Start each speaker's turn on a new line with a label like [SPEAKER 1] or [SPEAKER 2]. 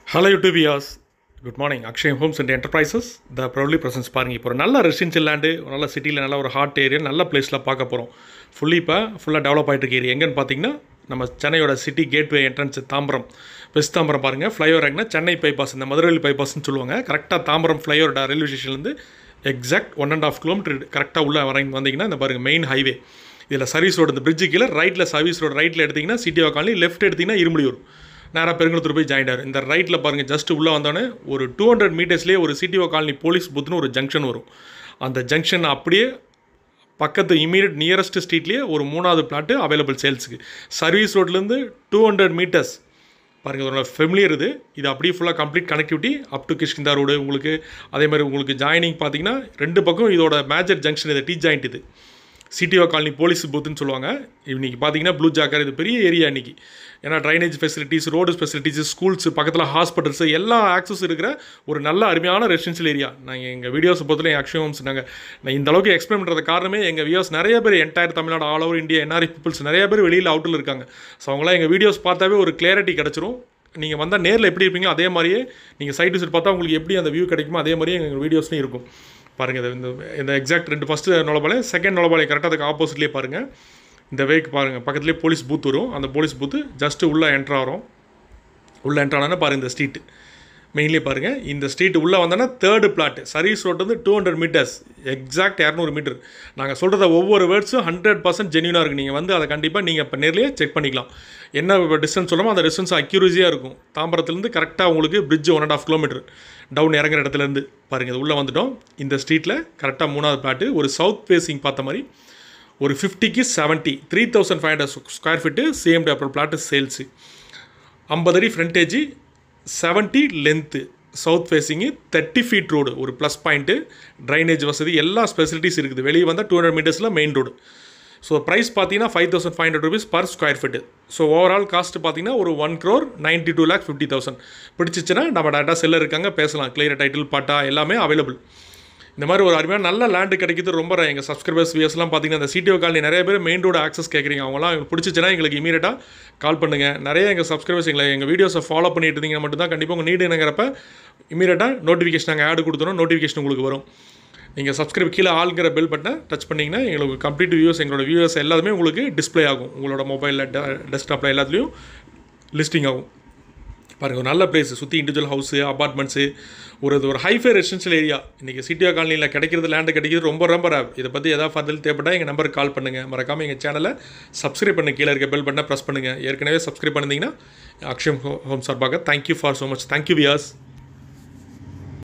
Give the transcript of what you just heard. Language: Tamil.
[SPEAKER 1] hello YouTube Vyas good morning Akshay homes and enterprises the proudly presents பாருங்க இப்போ ஒரு நல்ல ரெசிடென்ஷியல் லேண்டு ஒரு நல்ல சிட்டியில் நல்ல ஒரு ஹாட் ஏரியா நல்ல பிளேஸில் பார்க்க போகிறோம் ஃபுல்லி இப்போ ஃபுல்லாக டெவலப் ஆகிட்டு இருக்க ஏரியா எங்கன்னு பார்த்தீங்கன்னா நம்ம சென்னையோட city gateway entrance Tambaram west Tambaram பாருங்கள் ஃப்ளைஓவர் எங்கன்னா சென்னை பைபாஸ் இந்த மதுரை பைபாஸ்னு சொல்லுவாங்க கரெக்டாக தாம்பரம் ஃப்ளைஓவர் ரயில்வே ஸ்டேஷன்லேருந்து exact one and half kilometre கரெக்டாக உள்ள வரங்க வந்தீங்கன்னா இந்த பாருங்கள் மெயின் ஹைவே இதில் சர்வீஸ் ரோடு இந்த பிரிட்ஜு கீழே ரைட்டில் சர்வீஸ் ரோடு ரைட்டில் எடுத்திங்கன்னா சிட்டி காலனி லெஃப்ட் எடுத்திங்கன்னா இருமுடியூர் நேராக பெருங்குளத்தூர் போய் ஜாயின் ஆகும் இந்த ரைட்டில் பாருங்கள் ஜஸ்ட் உள்ளே வந்தோடனே ஒரு டூ ஹண்ட்ரட் மீட்டர்ஸ்லேயே ஒரு சிட்டிஓ காலனி போலீஸ் பூத்துன்னு ஒரு ஜங்ஷன் வரும் அந்த ஜங்ஷன் அப்படியே பக்கத்து இமீடியட் நியரஸ்ட் ஸ்ட்ரீட்லேயே ஒரு மூணாவது பிளாட்டு அவைலபிள் சேல்ஸுக்கு சர்வீஸ் ரோட்லேருந்து டூ ஹண்ட்ரட் மீட்டர்ஸ் பாருங்கள் இதோட ஃபெமிலியர் இது இது அப்படியே ஃபுல்லாக complete connectivity up to Kishkinta road உங்களுக்கு அதே மாதிரி உங்களுக்கு ஜாயினிங் பார்த்தீங்கன்னா ரெண்டு பக்கம் இதோட மேஜர் ஜங்ஷன் இது டீ ஜாயிண்ட் இது சிடிஓ காலனி போலீஸ் பூத்துன்னு சொல்லுவாங்க இன்றைக்கி பார்த்தீங்கன்னா ப்ளூ ஜாக்கர் இது பெரிய ஏரியா இன்றைக்கி ஏன்னா drainage facilities road facilities schools பக்கத்தில் ஹாஸ்பிட்டல்ஸ் எல்லா ஆக்சஸ் இருக்கிற ஒரு நல்ல அருமையான ரெசிடென்ஷியல் ஏரியா நாங்கள் எங்கள் வீடியோஸ் பொறுத்தவரை ஆக்ஷன் ஹோம்ஸ் நாங்கள் நான் இந்த அளவுக்கு எக்ஸ்பிளைன் பண்ணுறது காரணமே எங்கள் வியூஸ் நிறைய பேர் entire Tamil Nadu all over India NRI peoples நிறைய பேர் வெளியில் அவுட்டில் இருக்காங்க ஸோ அவங்களாம் எங்கள் வீடியோஸ் பார்த்தாவே ஒரு கிளியரிட்டி கிடச்சிரும் நீங்கள் வந்தால் நேரில் எப்படி இருப்பீங்களோ அதே மாதிரியே நீங்கள் சைட் விசிட் பார்த்தா உங்களுக்கு எப்படி அந்த வியூ கிடைக்குமோ அதே மாதிரியே எங்கள் வீடியோஸ்லையும் இருக்கும் பாருங்கள் இது இந்த இந்த எக்ஸாக்ட் ரெண்டு ஃபஸ்ட்டு நுழபாளையம் செகண்ட் நுழபாளையம் கரெக்டாக அதுக்கு ஆப்போசிட்லேயே பாருங்கள் இந்த வேக்கு பாருங்கள் பக்கத்துலேயே போலீஸ் பூத் வரும் அந்த போலீஸ் பூத்து ஜஸ்ட்டு உள்ளே என்ட்ரு ஆகிறோம் உள்ளே என்ட்ரானா பாருங்கள் இந்த ஸ்ட்ரீட் மெயின்லேயே பாருங்கள் இந்த ஸ்ட்ரீட் உள்ளே வந்தோன்னா தேர்டு பிளாட் சர்வீஸ் ரோட் வந்து டூ ஹண்ட்ரட் மீட்டர்ஸ் எக்ஸாக்ட் இரநூறு மீட்டர் நாங்கள் சொல்கிறத ஒவ்வொரு வேர்ட்ஸும் ஹண்ட்ரட் பர்சன்ட் ஜென்யூனாக இருக்குது நீங்கள் வந்து அதை கண்டிப்பாக நீங்கள் இப்போ நேர்லேயே செக் பண்ணிக்கலாம் என்ன டிஸ்டன்ஸ் சொல்லமோ அந்த டிஸ்டன்ஸ் அக்யூரஸியாக இருக்கும் தாம்பரத்துலேருந்து கரெக்டாக உங்களுக்கு bridge one and half kilometre down இறங்குற இடத்துலேருந்து பாருங்கள் இது உள்ளே வந்துட்டோம் இந்த ஸ்ட்ரீட்டில் கரெக்டாக மூணாவது பிளாட்டு ஒரு சவுத் ஃபேஸிங் பார்த்த மாதிரி ஒரு ஃபிஃப்டிக்கு seventy three thousand five hundred square feet same அப்புறம் பிளாட்டு சேல்ஸு ஐம்பது அடி frontage seventy length south facing thirty feet road ஒரு ப்ளஸ் பாயிண்ட்டு ட்ரைனேஜ் வசதி எல்லா ஸ்பெசிலிட்டிஸ் இருக்குது வெளியே வந்தால் டூ ஹண்ட்ரட் மீட்டர்ஸில் மெயின் ரோடு ஸோ ப்ரைஸ் பார்த்தீங்கன்னா five thousand five hundred rupees per square feet so overall cost பார்த்தீங்கன்னா ஒரு one crore ninety two lakh fifty thousand பிடிச்சிச்சுன்னா நம்ம டேட்டா செல்லர் இருக்காங்க பேசலாம் கிளியர் டைட்டில் பாட்டா எல்லாமே அவைலபிள் இந்த மாதிரி ஒரு அருமையான நல்ல லேண்டு கிடைக்கிறது ரொம்ப எங்கள் சப்ஸ்கிரைபர்ஸ் வியர்ஸ்லாம் பார்த்தீங்கன்னா இந்த சிடிஓ காலனி நிறைய பேர் மெயின் ரோடு ஆக்சஸ் கேட்குறீங்க அவங்களாம் எங்களுக்கு பிடிச்சிச்சுன்னா எங்களுக்கு இமீடியட்டாக கால் பண்ணுங்கள் நிறைய எங்கள் சப்ஸ்கிரைபர்ஸ் எங்களை எங்கள் வீடியோஸை ஃபாலோ பண்ணிட்டு இருந்தீங்கன்னா மட்டும்தான் கண்டிப்பாக உங்கள் நீடு என்னங்கிறப்ப இமீடியட்டாக நோட்டிஃபிகேஷன் நாங்கள் ஆடு கொடுத்துறோம் நோட்டிஃபிகேஷன் உங்களுக்கு வரும் நீங்கள் சப்ஸ்கிரைப் கீழே ஆளுங்கிற பெல் பட்டனை டச் பண்ணிங்கன்னா எங்களுக்கு கம்ப்ளீட் வியூஸ் எங்களோட வியூஸ் எல்லாமே உங்களுக்கு டிஸ்பிளே ஆகும் உங்களோட மொபைலில் டெஸ்க்டாப்பில் எல்லாத்துலேயும் லிஸ்டிங் ஆகும் பாருங்கள் ஒரு நல்ல பிளேஸ் சுற்றி இண்டிவிஜுவல் ஹவுஸு அப்பார்ட்மெண்ட்ஸு ஒரு ஒரு ஹைஃபை ரெசிடென்ஷியல் ஏரியா இன்றைக்கி சிட்டியா காலனியில் கிடைக்கிறது லேண்டு கிடைக்கிறது ரொம்ப ரொம்ப ரேர் இதை பற்றி எதாவது ஃபர்தல் தேவைப்பட்டால் எங்கள் நம்பருக்கு கால் பண்ணுங்கள் மறக்காமல் எங்கள் சேனலை சப்ஸ்கிரைப் பண்ண கீழே இருக்க பெல் பட்டனை ப்ரெஸ் பண்ணுங்கள் ஏற்கனவே சப்ஸ்கிரைப் பண்ணிங்கன்னா அக்ஷயம் ஹோம் சார்பாக thank you for so much thank you Vyas